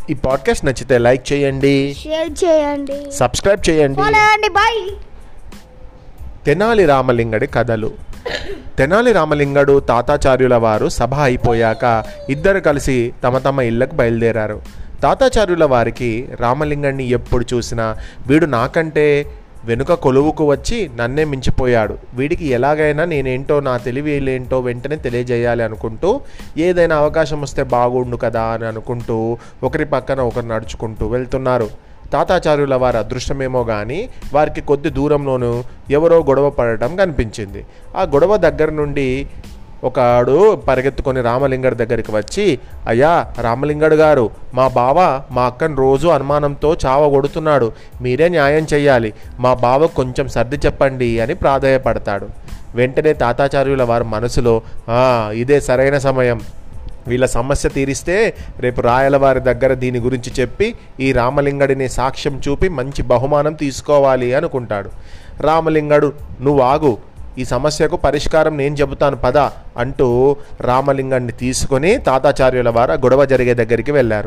ఈ పాడ్కాస్ట్ నచ్చితే లైక్ చేయండి షేర్ చేయండి సబ్స్క్రైబ్ చేయండి ఫాలో అవ్వండి బాయ్ తెనాలి రామలింగడి కథలు తెనాలి రామలింగడు తాతాచార్యుల వారు సభ అయిపోయాక ఇద్దరు కలిసి తమ తమ ఇళ్లకు బయలుదేరారు తాతాచార్యుల వారికి రామలింగడిని ఎప్పుడు చూసినా వీడు నాకంటే వెనుక కొలువుకు వచ్చి నన్నే మించిపోయాడు వీడికి ఎలాగైనా నేనేంటో నా తెలివిలేంటో వెంటనే తెలియజేయాలి అనుకుంటూ ఏదైనా అవకాశం వస్తే బాగుండు కదా అని అనుకుంటూ ఒకరి పక్కన ఒకరు నడుచుకుంటూ వెళ్తున్నారు తాతాచార్యుల వారి అదృష్టమేమో కానీ వారికి కొద్ది దూరంలోనూ ఎవరో గొడవ పడటం కనిపించింది ఆ గొడవ దగ్గర నుండి ఒకడు పరిగెత్తుకొని రామలింగడి దగ్గరికి వచ్చి అయ్యా రామలింగడు గారు మా బావ మా అక్కను రోజు అనుమానంతో చావ కొడుతున్నాడు మీరే న్యాయం చెయ్యాలి మా బావ కొంచెం సర్ది చెప్పండి అని ప్రాధాయపడతాడు వెంటనే తాతాచార్యుల వారి మనసులో "ఆ, ఇదే సరైన సమయం వీళ్ళ సమస్య తీరిస్తే రేపు రాయల వారి దగ్గర దీని గురించి చెప్పి ఈ రామలింగడిని సాక్ష్యం చూపి మంచి బహుమానం తీసుకోవాలి అనుకుంటాడు రామలింగడు నువ్వు ఆగు ఈ సమస్యకు పరిష్కారం నేను చెబుతాను పద అంటూ రామలింగాన్ని తీసుకొని తాతాచార్యుల వారు ఆ గొడవ జరిగే దగ్గరికి వెళ్ళారు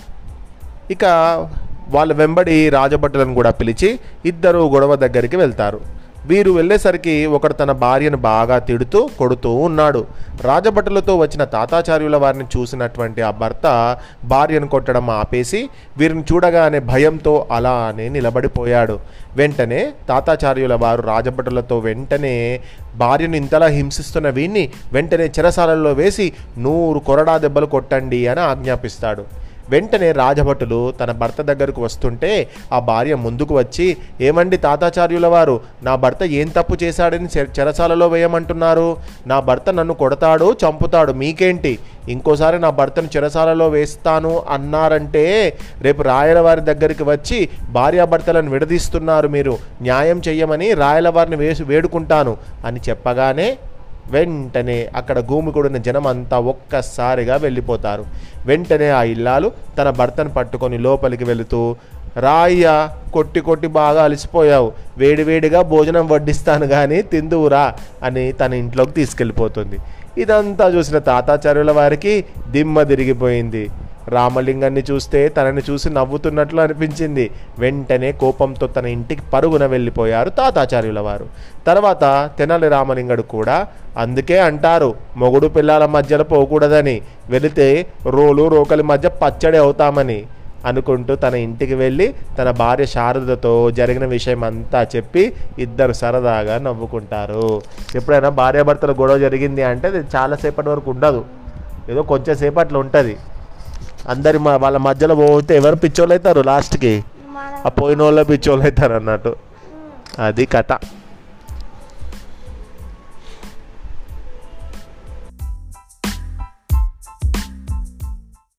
ఇక వాళ్ళ వెంబడి రాజభటులను కూడా పిలిచి ఇద్దరు గొడవ దగ్గరికి వెళ్తారు వీరు వెళ్ళేసరికి ఒకడు తన భార్యను బాగా తిడుతూ కొడుతూ ఉన్నాడు రాజభటులతో వచ్చిన తాతాచార్యుల వారిని చూసినటువంటి ఆ భర్త భార్యను కొట్టడం ఆపేసి వీరిని చూడగానే భయంతో అలానే నిలబడిపోయాడు వెంటనే తాతాచార్యుల వారు రాజభటులతో వెంటనే భార్యను ఇంతలా హింసిస్తున్న వీణ్ణి వెంటనే చెరసాలలో వేసి నూరు కొరడా దెబ్బలు కొట్టండి అని ఆజ్ఞాపిస్తాడు వెంటనే రాజభటులు తన భర్త దగ్గరకు వస్తుంటే ఆ భార్య ముందుకు వచ్చి ఏమండి తాతాచార్యుల వారు నా భర్త ఏం తప్పు చేశాడని చె- చెరసాలలో వేయమంటున్నారు నా భర్త నన్ను కొడతాడు చంపుతాడు మీకేంటి ఇంకోసారి నా భర్తను చెరసాలలో వేస్తాను అన్నారంటే రేపు రాయల వారి దగ్గరికి వచ్చి భార్యాభర్తలను విడదీస్తున్నారు మీరు న్యాయం చెయ్యమని రాయల వారిని వేసి వేడుకుంటాను అని చెప్పగానే వెంటనే అక్కడ గూమికుడిన జనం అంతా ఒక్కసారిగా వెళ్ళిపోతారు వెంటనే ఆ ఇల్లాలు తన భర్తను పట్టుకొని లోపలికి వెళుతూ రాయ్యా కొట్టి కొట్టి బాగా అలసిపోయావు వేడివేడిగా భోజనం వడ్డిస్తాను కానీ తిందువురా అని తన ఇంట్లోకి తీసుకెళ్ళిపోతుంది ఇదంతా చూసిన తాతాచార్యుల వారికి దిమ్మ తిరిగిపోయింది రామలింగాన్ని చూస్తే తనని చూసి నవ్వుతున్నట్లు అనిపించింది వెంటనే కోపంతో తన ఇంటికి పరుగున వెళ్ళిపోయారు తాతాచార్యుల వారు తర్వాత తెనాలి రామలింగడు కూడా అందుకే అంటారు మొగుడు పిల్లల మధ్యలో పోకూడదని వెళితే రోలు రోకలి మధ్య పచ్చడి అవుతామని అనుకుంటూ తన ఇంటికి వెళ్ళి తన భార్య శారదతో జరిగిన విషయం అంతా చెప్పి ఇద్దరు సరదాగా నవ్వుకుంటారు ఎప్పుడైనా భార్యాభర్తల గొడవ జరిగింది అంటే అది చాలాసేపటి వరకు ఉండదు ఏదో కొంచెం సేపట్లో ఉంటుంది అందరి మా వాళ్ళ మధ్యలో పోతే ఎవరు పిచ్చోళ్ళు అవుతారు లాస్ట్కి మన ఆ పోయిన వాళ్ళు పిచ్చోళ్ళు అవుతారు అన్నట్టు అది కథ